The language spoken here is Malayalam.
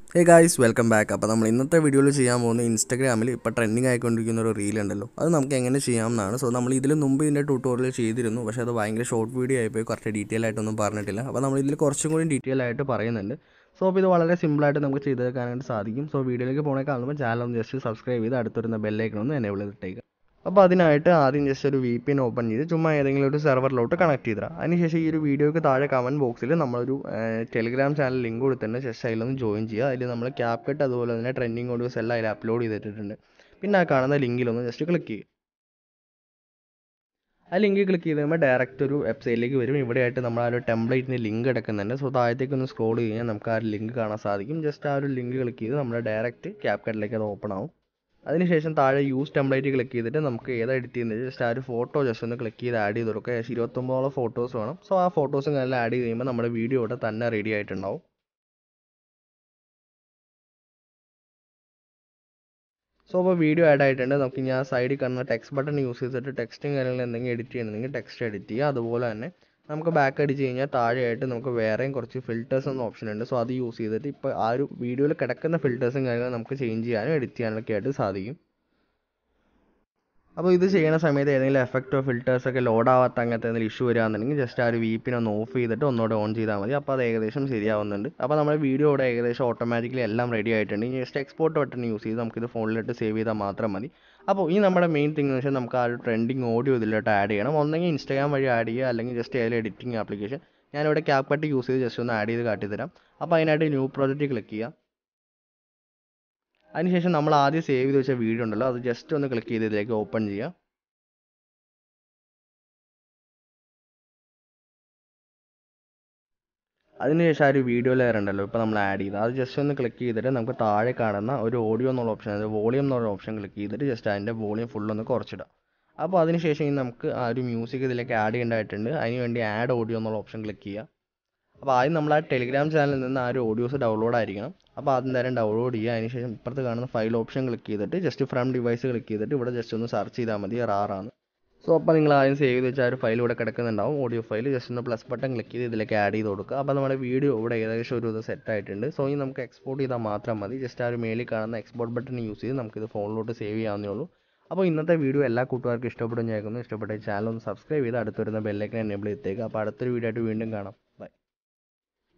ഹേ ഗായ്സ് വെൽക്കം ബാക്ക് അപ്പോൾ നമ്മൾ ഇന്നത്തെ വീഡിയോയിൽ ചെയ്യാൻ പോകുന്നത് ഇൻസ്റ്റാഗ്രാമിൽ ഇപ്പോൾ ട്രെൻഡിങ് ആയിക്കൊണ്ടിരിക്കുന്ന ഒരു റീൽ ഉണ്ടല്ലോ അത് നമുക്ക് എങ്ങനെ ചെയ്യാമെന്നാണ് സോ നമ്മൾ ഇതിന് മുമ്പ് ഇതിൻ്റെ ട്യൂട്ടോറിയൽ ചെയ്തിരുന്നു പക്ഷേ അത് ഭയങ്കര ഷോർട്ട് വീഡിയോ ആയിപ്പോയി കുറച്ച് ഡീറ്റെയിൽ ആയിട്ടൊന്നും പറഞ്ഞിട്ടില്ല അപ്പോൾ നമ്മൾ ഇതിൽ കുറച്ചും കൂടി ഡീറ്റെയിൽ ആയിട്ട് പറയുന്നുണ്ട് സോ അപ്പോൾ ഇത് വളരെ സിമ്പിളായിട്ട് നമുക്ക് ചെയ്തെടുക്കാനായിട്ട് സാധിക്കും സോ വീഡിയോയിലേക്ക് പോകണേ കാണുമ്പോൾ ചാനൽ ഒന്ന് ജസ്റ്റ് സബ്സ്ക്രൈബ് ചെയ്ത് അടുത്തുവരുന്ന ബെല്ലൈക്കൺ ഒന്ന് എനേബിൾ ചെയ്തിട്ടേക്കുക അപ്പോൾ അതിനായിട്ട് ആദ്യം ജസ്റ്റ് ഒരു വി പി എൻ ഓപ്പൺ ചെയ്ത് ചുമ്മാ ഏതെങ്കിലും ഒരു സെർവറിലോട്ട് കണക്ട് ചെയ്തിടാം അതിനുശേഷം ഈ ഒരു വീഡിയോയ്ക്ക് താഴെ കമൻറ്റ് ബോക്സിൽ നമ്മളൊരു ടെലിഗ്രാം ചാനൽ ലിങ്ക് കൊടുത്തിട്ടുണ്ട് ജസ്റ്റ് അതിലൊന്ന് ജോയിൻ ചെയ്യുക അതിൽ നമ്മൾ ക്യാപ് കട്ട് അതുപോലെ തന്നെ ട്രെൻഡിങ് ഓഡിയോസ് എല്ലാം അതിൽ അപ്ലോഡ് ചെയ്തിട്ടുണ്ട് പിന്നെ ആ കാണുന്ന ലിങ്കിലൊന്ന് ജസ്റ്റ് ക്ലിക്ക് ചെയ്യുക ആ ലിങ്ക് ക്ലിക്ക് ചെയ്ത് കഴിയുമ്പോൾ ഡയറക്റ്റ് ഒരു വെബ്സൈറ്റിലേക്ക് വരും ഇവിടെയായിട്ട് നമ്മൾ ആ ഒരു ടെംപ്ലേറ്റിന് ലിങ്ക് കിടക്കുന്നുണ്ട് സോ താഴത്തേക്ക് ഒന്ന് സ്ക്രോൾ കഴിഞ്ഞാൽ നമുക്ക് ആ ഒരു ലിങ്ക് കാണാൻ സാധിക്കും ജസ്റ്റ് ആ ഒരു ലിങ്ക് ക്ലിക്ക് ചെയ്ത് നമ്മൾ ഡയറക്റ്റ് ക്യാപ് കട്ടിലേക്ക് അത് ഓപ്പൺ ആവും അതിനുശേഷം താഴെ യൂസ് ടെംപ്ലേറ്റ് ക്ലിക്ക് ചെയ്തിട്ട് നമുക്ക് ഏതാ എഡിറ്റ് ചെയ്യുന്നത് ജസ്റ്റ് ആ ഒരു ഫോട്ടോ ജസ്റ്റ് ഒന്ന് ക്ലിക്ക് ചെയ്ത് ആഡ് ചെയ്ത് കൊടുക്കുക ഏകദേശം ഇരുപത്തൊമ്പതോളം ഫോട്ടോസ് വേണം സോ ആ ഫോട്ടോസും എല്ലാം ആഡ് ചെയ്ത് കഴിയുമ്പോൾ നമ്മുടെ വീഡിയോ ഇവിടെ തന്നെ റെഡി ആയിട്ടുണ്ടാവും സോ അപ്പോൾ വീഡിയോ ആഡ് ആയിട്ടുണ്ട് നമുക്ക് ഇനി ആ സൈഡിൽ കാണുന്ന ടെക്സ്റ്റ് ബട്ടൺ യൂസ് ചെയ്തിട്ട് ടെക്സ്റ്റും കാര്യങ്ങളും എന്തെങ്കിലും എഡിറ്റ് ചെയ്യണമെങ്കിൽ ടെക്സ്റ്റ് എഡിറ്റ് ചെയ്യുക അതുപോലെ തന്നെ നമുക്ക് ബാക്ക് അടിച്ച് കഴിഞ്ഞാൽ താഴെയായിട്ട് നമുക്ക് വേറെയും കുറച്ച് ഫിൽറ്റേഴ്സ് എന്ന ഓപ്ഷൻ ഉണ്ട് സോ അത് യൂസ് ചെയ്തിട്ട് ഇപ്പോൾ ആ ഒരു വീഡിയോയിൽ കിടക്കുന്ന ഫിൽറ്റേഴ്സും കാര്യങ്ങളും നമുക്ക് ചേഞ്ച് ചെയ്യാനും എഡിറ്റ് ചെയ്യാനൊക്കെ ആയിട്ട് സാധിക്കും അപ്പോൾ ഇത് ചെയ്യുന്ന സമയത്ത് ഏതെങ്കിലും എഫക്റ്റോ ഫിൽറ്റേഴ്സൊക്കെ ലോഡ് ആവാത്ത അങ്ങനത്തെ എന്തെങ്കിലും ഇഷ്യൂ വരികയാണെന്നുണ്ടെങ്കിൽ ജസ്റ്റ് ആ ഒരു വി പിനെ ഒന്ന് ഓഫ് ചെയ്തിട്ട് ഒന്നുകൂടെ ഓൺ ചെയ്താൽ മതി അപ്പോൾ അത് ഏകദേശം ശരിയാവുന്നുണ്ട് അപ്പോൾ നമ്മുടെ വീഡിയോ ഇവിടെ ഏകദേശം ഓട്ടോമാറ്റിക്കലി എല്ലാം റെഡി ആയിട്ടുണ്ട് ഇനി ജസ്റ്റ് എക്സ്പോർട്ട് ബട്ടൺ യൂസ് ചെയ്ത് നമുക്കിത് ഫോണിലിട്ട് സേവ് ചെയ്താൽ മാത്രം മതി അപ്പോൾ ഈ നമ്മുടെ മെയിൻ തിങ് എന്ന് വെച്ചാൽ നമുക്ക് ആ ഒരു ട്രെൻഡിങ് ഓഡിയോ ഇതിലോട്ട് ആഡ് ചെയ്യണം ഒന്നെങ്കിൽ ഇൻസ്റ്റാഗ്രാം വഴി ആഡ് ചെയ്യുക അല്ലെങ്കിൽ ജസ്റ്റ് ഏതെങ്കിലും എഡിറ്റിംഗ് ആപ്ലിക്കേഷൻ ഞാനിവിടെ ക്യാപ് കട്ട് യൂസ് ചെയ്ത് ജസ്റ്റ് ഒന്ന് ആഡ് ചെയ്ത് കാട്ടിത്തരാം അപ്പോൾ അതിനായിട്ട് ന്യൂ പ്രോജക്റ്റ് ക്ലിക്ക് ചെയ്യുക അതിനുശേഷം നമ്മൾ ആദ്യം സേവ് ചെയ്ത് വെച്ച വീഡിയോ ഉണ്ടല്ലോ അത് ജസ്റ്റ് ഒന്ന് ക്ലിക്ക് ചെയ്ത് ഇതിലേക്ക് ഓപ്പൺ ചെയ്യുക അതിനുശേഷം ആ ഒരു വീഡിയോ ലെയർ ഉണ്ടല്ലോ ഇപ്പോൾ നമ്മൾ ആഡ് ചെയ്ത് അത് ജസ്റ്റ് ഒന്ന് ക്ലിക്ക് ചെയ്തിട്ട് നമുക്ക് താഴെ കാണുന്ന ഒരു ഓഡിയോ എന്നുള്ള ഓപ്ഷൻ അതായത് വോളിയം എന്നുള്ള ഓപ്ഷൻ ക്ലിക്ക് ചെയ്തിട്ട് ജസ്റ്റ് അതിൻ്റെ വോളിയം ഫുൾ ഒന്ന് കുറച്ചിടാം അപ്പോൾ അതിനുശേഷം ഇനി നമുക്ക് ആ ഒരു മ്യൂസിക് ഇതിലേക്ക് ആഡ് ചെയ്യേണ്ടതായിട്ടുണ്ട് അതിന് വേണ്ടി ആഡ് ഓഡിയോ എന്നുള്ള ഓപ്ഷൻ ക്ലിക്ക് ചെയ്യുക അപ്പോൾ ആദ്യം നമ്മൾ ആ ടെലിഗ്രാം ചാനലിൽ നിന്ന് ആ ഒരു ഓഡിയോസ് ഡൗൺലോഡ് ആയിരിക്കണം അപ്പോൾ ആദ്യം നേരം ഡൗൺലോഡ് ചെയ്യുക അതിനുശേഷം ഇപ്പുറത്ത് കാണുന്ന ഫയൽ ഓപ്ഷൻ ക്ലിക്ക് ചെയ്തിട്ട് ജസ്റ്റ് ഫ്രം ഡിവൈസ് ക്ലിക്ക് ചെയ്തിട്ട് ഇവിടെ ജസ്റ്റ് ഒന്ന് സെർച്ച് ചെയ്താൽ മതി റാറാണ് സോ അപ്പോൾ നിങ്ങൾ ആദ്യം സേവ് ചെയ്ത് വെച്ചാൽ ഒരു ഫയൽ ഇവിടെ കിടക്കുന്നുണ്ടാവും ഓഡിയോ ഫയൽ ജസ്റ്റ് ഒന്ന് പ്ലസ് ബട്ടൺ ക്ലിക്ക് ചെയ്ത് ഇതിലേക്ക് ആഡ് ചെയ്ത് കൊടുക്കുക അപ്പോൾ നമ്മുടെ വീഡിയോ ഇവിടെ ഏകദേശം ഒരു ഇത് സെറ്റ് ആയിട്ടുണ്ട് സോ ഇനി നമുക്ക് എക്സ്പോർട്ട് ചെയ്താൽ മാത്രം മതി ജസ്റ്റ് ആ ഒരു മേളിൽ കാണുന്ന എക്സ്പോർട്ട് ബട്ടൺ യൂസ് ചെയ്ത് നമുക്കിത് ഫോണിലോട്ട് സേവ് ചെയ്യാവുന്നേ ഉള്ളൂ അപ്പോൾ ഇന്നത്തെ വീഡിയോ എല്ലാ കൂട്ടുകാർക്കും ഇഷ്ടപ്പെടും ഞാൻ ഇഷ്ടപ്പെട്ട ചാനൽ ഒന്ന് സബ്സ്ക്രൈബ് ചെയ്ത് അടുത്ത് വരുന്ന ബെല്ലൈക്കൻ എനേബിൾ ചെയ്തേക്കുക അപ്പോൾ അടുത്തൊരു വീഡിയോ ആയിട്ട് വീണ്ടും കാണാം